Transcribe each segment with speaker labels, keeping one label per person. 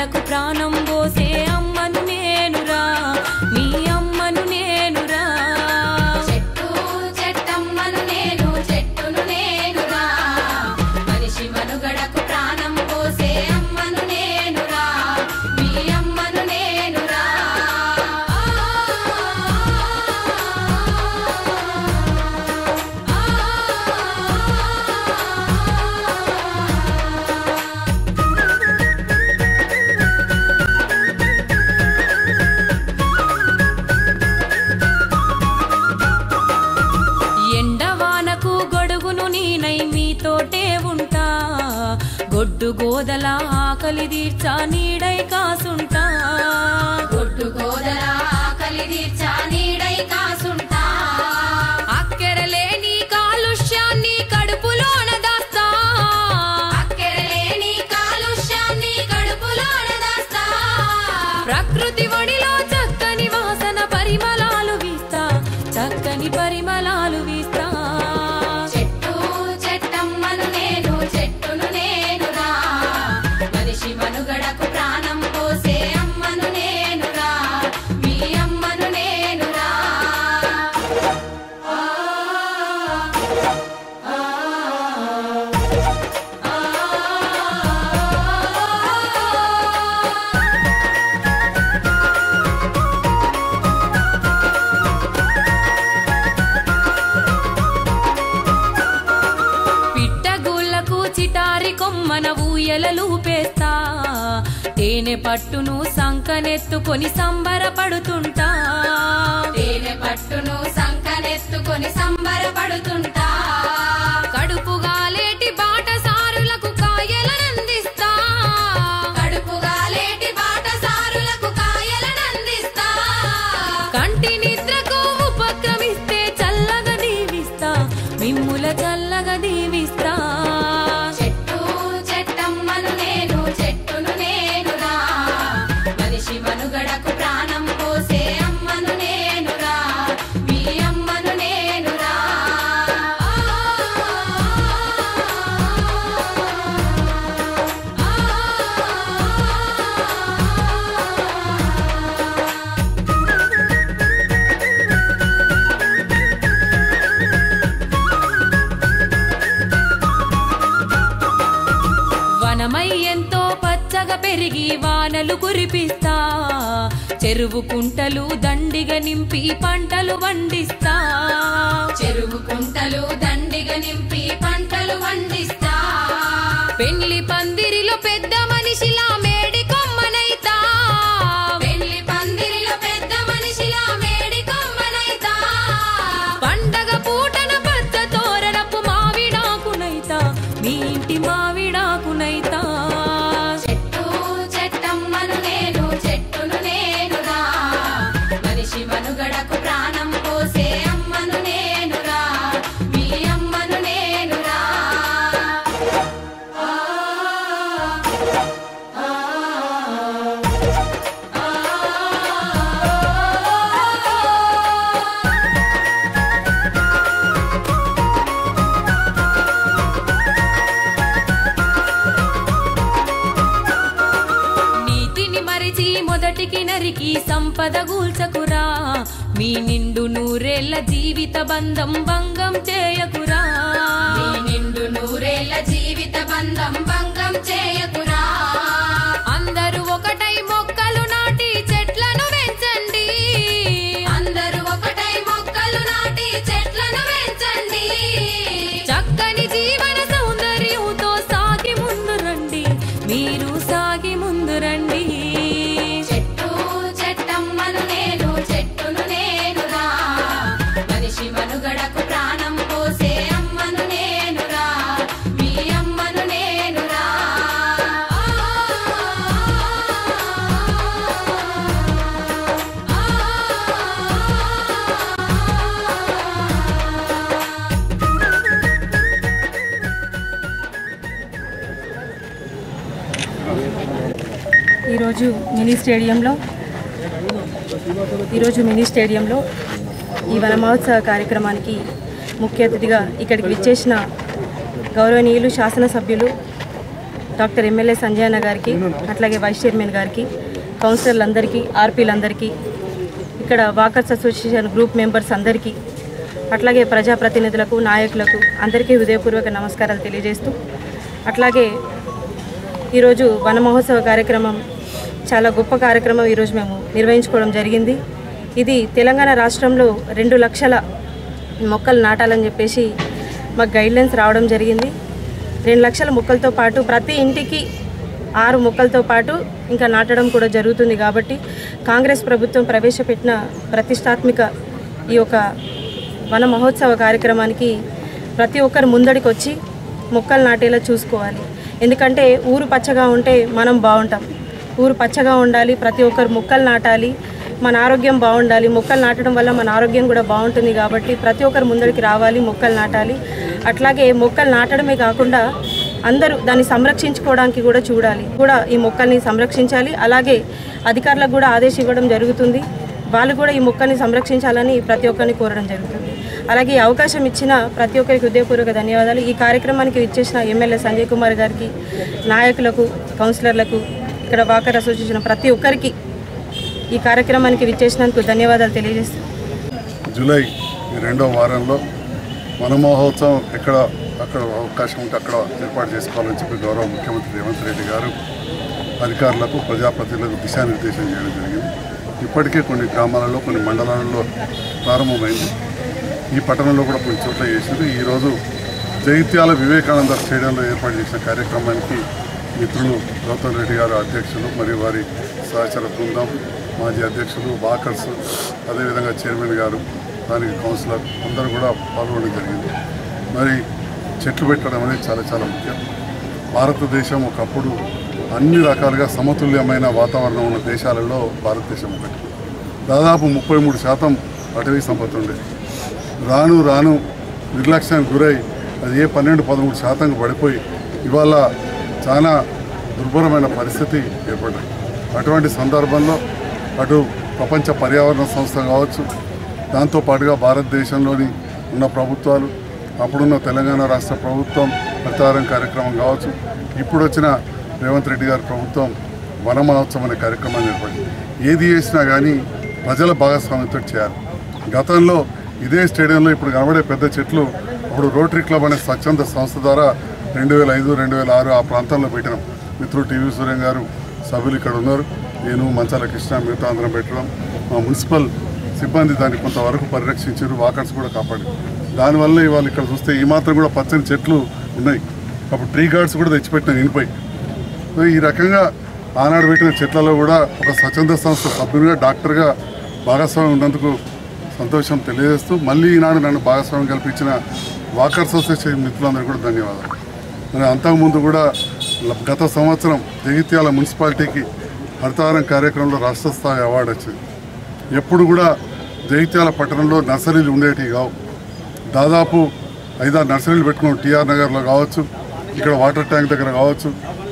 Speaker 1: మనుగడకు ప్రాణం పోసే అమ్మను నేనురా మీ అమ్మను నేనురా
Speaker 2: చెట్టు చెట్టమ్మను నేను చెట్టును నేనురా మనిషి మనుగడకు ప్రాణం పోసే అమ్మను నేనురా మీ అమ్మను నేనురా
Speaker 1: ఎండవానకు గొడుగును నీనై మీతోటే ఉంటా గొడ్డు గోదల ఆకలి తీర్చా నీడై కాసుంటా
Speaker 2: గొడ్డు గోదల ఆకలి తీర్చా నీడై కాసుంటా
Speaker 1: అక్కెరలేని కాలుష్యాన్ని కడుపులోన దాస్తా
Speaker 2: అక్కెరలేని కాలుష్యాన్ని కడుపులోన దాస్తా
Speaker 1: ప్రకృతి ఒడిలో చక్కని వాసన పరిమళాలు వీస్తా చక్కని పరిమళాలు వీస్తా
Speaker 2: చెట్టు చెట్టమ్మను నేను చెట్టును నేనురా మనిషి మనుగడకు ప్రాణం పోసే అమ్మను నేనురా మీ అమ్మను నేనురా ఆ, ఆ, ఆ.
Speaker 1: పిట్టగుళ్ళకు చిటారి కొమ్మన ఊయలలూపేస్తా తేనె పట్టును సంకనెత్తుకొని సంబరపడుతుంటా
Speaker 2: తేనె పట్టును సంకనెత్తుకొని సంబరపడుతుంటా
Speaker 1: కడుపుగాలేటి బాటసారులకు కాయలనందిస్తా
Speaker 2: కడుపుగా లేటి బాటసారులకు కాయలనందిస్తా
Speaker 1: కంటి నిద్రకు ఉపక్రమిస్తే చల్లగా దీవిస్తా మిమ్ముల చల్లగా దీవిస్తా
Speaker 2: చెట్టు చెట్టమ్మను నేను చెట్టును నేనురా మనిషి మనుగడకు ప్రాణం పోసే అమ్మను నేనురా మీ అమ్మను నేనురా ఆ, ఆ, ఆ.
Speaker 1: వనమై ఎంతో పచ్చగా పెరిగి వానలు కురిపిస్తా చెరువు కుంటలు దండిగా నింపి పంటలు వండిస్తా
Speaker 2: చెరువు కుంటలు దండిగా నింపి పంటలు వండిస్తా
Speaker 1: పెళ్లి పందిరిలో పెద్ద మనిషిలా మేడి కొమ్మనైతా
Speaker 2: పెళ్లి పందిరిలో పెద్ద మనిషిలా మేడి కొమ్మనైతా
Speaker 1: పండగ పూటన పచ్చ తోరణపు మావిడాకునైతా మీ ఇంటి మావిడాకునైతా
Speaker 2: చెట్టు చెట్టమ్మను నేను చెట్టును నేనురా మనిషి మనుగడకు ప్రాణం పోసే అమ్మను నేనురా మీ అమ్మను నేనురా ఆ, ఆ, ఆ.
Speaker 1: నీతిని మరిచి మొదటికి నరికి సంపద గూల్చకురా మీ నిండు నూరేళ్ల జీవిత బంధం భంగం చేయకురా
Speaker 2: నీ నిండు నూరేళ్ల జీవిత బంధం భంగం చేయకురా
Speaker 1: అందరూ ఒకటై మొక్కలు నాటి చెట్లను పెంచండి
Speaker 2: అందరూ ఒకటై మొక్కలు నాటి చెట్లను పెంచండి
Speaker 1: చక్కని జీవన సౌందర్యంతో సాగి ముందు రండి మీరు సాగి ముందు రండి
Speaker 2: చెట్టు చెట్టమ్మను నేను చెట్టును నేనురా మనిషి మనుగడకు ప్రాణం పోసే అమ్మను నేనురా మీ అమ్మను నేనురా ఆ, ఆ, ఆ.
Speaker 3: ఈరోజు మినీ స్టేడియంలో ఈరోజు మినీ స్టేడియంలో ఈ వన మహోత్సవ కార్యక్రమానికి ముఖ్య అతిథిగా ఇక్కడికి విచ్చేసిన గౌరవనీయులు శాసనసభ్యులు డాక్టర్ ఎమ్మెల్యే సంజయన్న గారికి అట్లాగే వైస్ చైర్మన్ గారికి కౌన్సిలర్లందరికీ ఆర్పీలందరికీ ఇక్కడ వాకర్స్ అసోసియేషన్ గ్రూప్ మెంబర్స్ అందరికీ అట్లాగే ప్రజాప్రతినిధులకు నాయకులకు అందరికీ హృదయపూర్వక నమస్కారాలు తెలియజేస్తూ అట్లాగే ఈరోజు వన మహోత్సవ కార్యక్రమం చాలా గొప్ప కార్యక్రమం ఈరోజు మేము నిర్వహించుకోవడం జరిగింది ఇది తెలంగాణ రాష్ట్రంలో రెండు లక్షల మొక్కలు నాటాలని చెప్పేసి మాకు గైడ్లైన్స్ రావడం జరిగింది రెండు లక్షల మొక్కలతో పాటు ప్రతి ఇంటికి ఆరు మొక్కలతో పాటు ఇంకా నాటడం కూడా జరుగుతుంది కాబట్టి కాంగ్రెస్ ప్రభుత్వం ప్రవేశపెట్టిన ప్రతిష్టాత్మిక ఈ యొక్క వన మహోత్సవ కార్యక్రమానికి ప్రతి ఒక్కరు ముందడికి వచ్చి మొక్కలు నాటేలా చూసుకోవాలి ఎందుకంటే ఊరు పచ్చగా ఉంటే మనం బాగుంటాం ఊరు పచ్చగా ఉండాలి ప్రతి ఒక్కరు మొక్కలు నాటాలి మన ఆరోగ్యం బాగుండాలి మొక్కలు నాటడం వల్ల మన ఆరోగ్యం కూడా బాగుంటుంది కాబట్టి ప్రతి ఒక్కరు ముందరికి రావాలి మొక్కలు నాటాలి అట్లాగే మొక్కలు నాటడమే కాకుండా అందరూ దాన్ని సంరక్షించుకోవడానికి కూడా చూడాలి కూడా ఈ మొక్కల్ని సంరక్షించాలి అలాగే అధికారులకు కూడా ఆదేశం ఇవ్వడం జరుగుతుంది వాళ్ళు కూడా ఈ మొక్కని సంరక్షించాలని ప్రతి ఒక్కరిని కోరడం జరుగుతుంది అలాగే ఈ అవకాశం ఇచ్చిన ప్రతి ఒక్కరికి హృదయపూర్వక ధన్యవాదాలు ఈ కార్యక్రమానికి ఇచ్చేసిన ఎమ్మెల్యే సంజయ్ కుమార్ గారికి నాయకులకు కౌన్సిలర్లకు ఇక్కడ వాకర్ అసోసియేషన్ ప్రతి ఒక్కరికి ఈ కార్యక్రమానికి విచ్చేసినందుకు ధన్యవాదాలు తెలియజేస్తున్నాను
Speaker 4: జూలై ఈ రెండో వారంలో వన మహోత్సవం ఎక్కడ అక్కడ అవకాశం ఉంటే అక్కడ ఏర్పాటు చేసుకోవాలని చెప్పి గౌరవ ముఖ్యమంత్రి రేవంత్ రెడ్డి గారు అధికారులకు ప్రజాప్రతినిధులకు దిశానిర్దేశం చేయడం జరిగింది ఇప్పటికే కొన్ని గ్రామాలలో కొన్ని మండలాలలో ప్రారంభమైంది ఈ పట్టణంలో కూడా కొన్ని చోట్ల చేసింది ఈరోజు జైత్యాల వివేకానంద స్టేడియంలో ఏర్పాటు చేసిన కార్యక్రమానికి మిత్రులు గౌతమ్ రెడ్డి గారు అధ్యక్షులు మరియు వారి సహచర బృందం మాజీ అధ్యక్షులు వాకర్స్ అదేవిధంగా చైర్మన్ గారు దానికి కౌన్సిలర్ అందరూ కూడా పాల్గొనడం జరిగింది మరి చెట్లు పెట్టడం అనేది చాలా చాలా ముఖ్యం భారతదేశం ఒకప్పుడు అన్ని రకాలుగా సమతుల్యమైన వాతావరణం ఉన్న దేశాలలో భారతదేశం ఒకటి దాదాపు ముప్పై మూడు శాతం అటవీ సంపద ఉండేది రాను రాను నిర్లక్ష్యానికి గురై అది ఏ పన్నెండు పదమూడు శాతంగా పడిపోయి ఇవాళ చాలా దుర్భరమైన పరిస్థితి ఏర్పడింది అటువంటి సందర్భంలో అటు ప్రపంచ పర్యావరణ సంస్థ కావచ్చు దాంతోపాటుగా భారతదేశంలోని ఉన్న ప్రభుత్వాలు అప్పుడున్న తెలంగాణ రాష్ట్ర ప్రభుత్వం ప్రచారం కార్యక్రమం కావచ్చు ఇప్పుడు వచ్చిన రేవంత్ రెడ్డి గారి ప్రభుత్వం వన మహోత్సవం అనే కార్యక్రమాన్ని ఏర్పడింది ఏది చేసినా కానీ ప్రజల భాగస్వామ్యంతో చేయాలి గతంలో ఇదే స్టేడియంలో ఇప్పుడు కనబడే పెద్ద చెట్లు అప్పుడు రోటరీ క్లబ్ అనే స్వచ్ఛంద సంస్థ ద్వారా రెండు వేల ఐదు రెండు వేల ఆరు ఆ ప్రాంతంలో పెట్టినాం మిత్రుడు టీవీ సూర్యం గారు సభ్యులు ఇక్కడ ఉన్నారు నేను మంచాల కృష్ణ మిగతా అందరం పెట్టడం మా మున్సిపల్ సిబ్బంది దాన్ని కొంతవరకు పరిరక్షించారు వాకర్స్ కూడా కాపాడారు దానివల్ల ఇవాళ ఇక్కడ చూస్తే ఈ మాత్రం కూడా పచ్చని చెట్లు ఉన్నాయి అప్పుడు ట్రీ గార్డ్స్ కూడా తెచ్చిపెట్టిన నినిపోయి సో ఈ రకంగా ఆనాడు పెట్టిన చెట్లలో కూడా ఒక స్వచ్ఛంద సంస్థ సభ్యునిగా డాక్టర్గా భాగస్వామ్యం ఉన్నందుకు సంతోషం తెలియజేస్తూ మళ్ళీ ఈనాడు నన్ను భాగస్వామ్యం కల్పించిన వాకర్స్ అసోసియేషన్ మిత్రులందరికీ కూడా ధన్యవాదాలు మరి అంతకుముందు కూడా ల- గత సంవత్సరం జగిత్యాల మున్సిపాలిటీకి హరితహారం కార్యక్రమంలో రాష్ట్ర స్థాయి అవార్డు వచ్చింది ఎప్పుడు కూడా జగిత్యాల పట్టణంలో నర్సరీలు ఉండేటివి కావు దాదాపు ఐదారు నర్సరీలు పెట్టుకున్నాం టీఆర్ నగర్లో కావచ్చు ఇక్కడ వాటర్ ట్యాంక్ దగ్గర కావచ్చు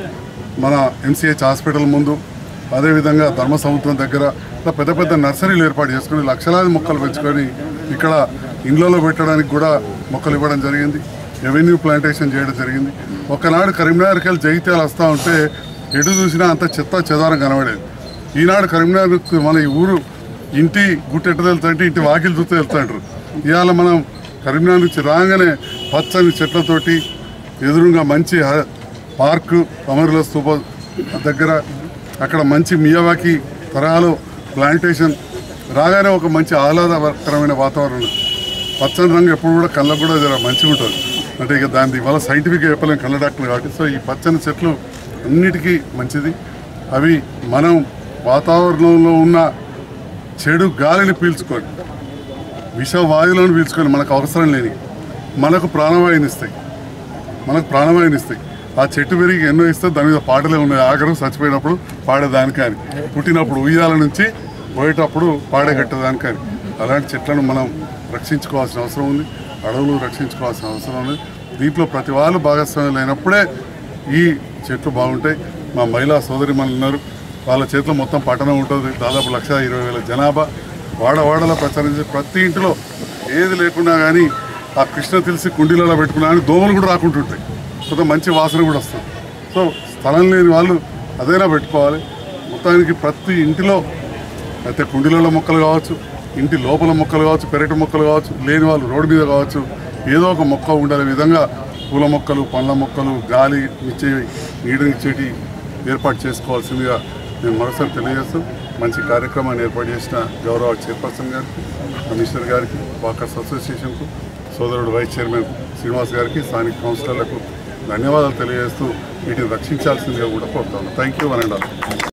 Speaker 4: మన ఎంసీహెచ్ హాస్పిటల్ ముందు అదేవిధంగా ధర్మ సముద్రం దగ్గర ఇట్లా పెద్ద పెద్ద నర్సరీలు ఏర్పాటు చేసుకుని లక్షలాది మొక్కలు పెంచుకొని ఇక్కడ ఇండ్లలో పెట్టడానికి కూడా మొక్కలు ఇవ్వడం జరిగింది రెవెన్యూ ప్లాంటేషన్ చేయడం జరిగింది ఒకనాడు కరీంనగర్కి వెళ్ళి జగిత్యాల వస్తూ ఉంటే ఎటు చూసినా అంత చెత్త చెదారం కనబడేది ఈనాడు కరీంనగర్ మన ఈ ఊరు ఇంటి గుట్ట ఎట్ట వెళ్తాంటే ఇంటి వాకిలు చూస్తూ వెళ్తాంటారు ఇవాళ మనం కరీంనగర్ నుంచి రాగానే పచ్చని చెట్లతోటి ఎదురుగా మంచి హ- పార్కు అమరుల స్తూప దగ్గర అక్కడ మంచి మియావాకి తరహాలో ప్లాంటేషన్ రాగానే ఒక మంచి ఆహ్లాదకరమైన వాతావరణం ఉంది. పచ్చని రంగు ఎప్పుడు కూడా కళ్ళకు కూడా జర మంచిగా ఉంటుంది అంటే ఇక దాని ఇవాళ సైంటిఫిక్గా చెప్పలేం కళ్ళ డాక్టర్ కాబట్టి సో ఈ పచ్చని చెట్లు అన్నిటికీ మంచిది అవి మనం వాతావరణంలో ఉన్న చెడు గాలిని పీల్చుకొని విష వాయువులను పీల్చుకొని మనకు అవసరం లేని మనకు ప్రాణవాయువుని ఇస్తాయి మనకు ప్రాణవాయువుని ఇస్తాయి ఆ చెట్టు పెరిగి ఎన్నో ఇస్తే దాని మీద పాటలే ఉన్నాయి ఆఖరు చచ్చిపోయినప్పుడు పాడేదానికి అని పుట్టినప్పుడు ఉయ్యాల నుంచి పోయేటప్పుడు పాడే కట్టేదానికి కానీ అలాంటి చెట్లను మనం రక్షించుకోవాల్సిన అవసరం ఉంది అడవులు రక్షించుకోవాల్సిన అవసరం ఉంది దీంట్లో ప్రతి వాళ్ళు భాగస్వామ్యం లేనప్పుడే ఈ చెట్లు బాగుంటాయి మా మహిళా సోదరి ఉన్నారు వాళ్ళ చేతిలో మొత్తం పట్టణం ఉంటుంది దాదాపు లక్ష ఇరవై వేల జనాభా వాడవాడలో ప్రచారించే ప్రతి ఇంటిలో ఏది లేకున్నా కానీ ఆ కృష్ణ తెలిసి కుండీలలో పెట్టుకున్నా కానీ దోమలు కూడా రాకుంటుంటాయి కొంత మంచి వాసన కూడా వస్తుంది సో స్థలం లేని వాళ్ళు అదైనా పెట్టుకోవాలి మొత్తానికి ప్రతి ఇంటిలో అయితే కుండీలలో మొక్కలు కావచ్చు ఇంటి లోపల మొక్కలు కావచ్చు పెరటి మొక్కలు కావచ్చు లేని వాళ్ళు రోడ్డు మీద కావచ్చు ఏదో ఒక మొక్క ఉండే విధంగా పూల మొక్కలు పండ్ల మొక్కలు గాలి ఇచ్చేవి నీడనిచ్చేటి ఏర్పాటు చేసుకోవాల్సిందిగా నేను మరోసారి తెలియజేస్తూ మంచి కార్యక్రమాన్ని ఏర్పాటు చేసిన గౌరవ చైర్పర్సన్ గారికి కమిషనర్ గారికి వాకర్స్ అసోసియేషన్కు సోదరుడు వైస్ చైర్మన్ శ్రీనివాస్ గారికి స్థానిక కౌన్సిలర్లకు ధన్యవాదాలు తెలియజేస్తూ వీటిని రక్షించాల్సిందిగా కూడా కోరుతాను thank you one and all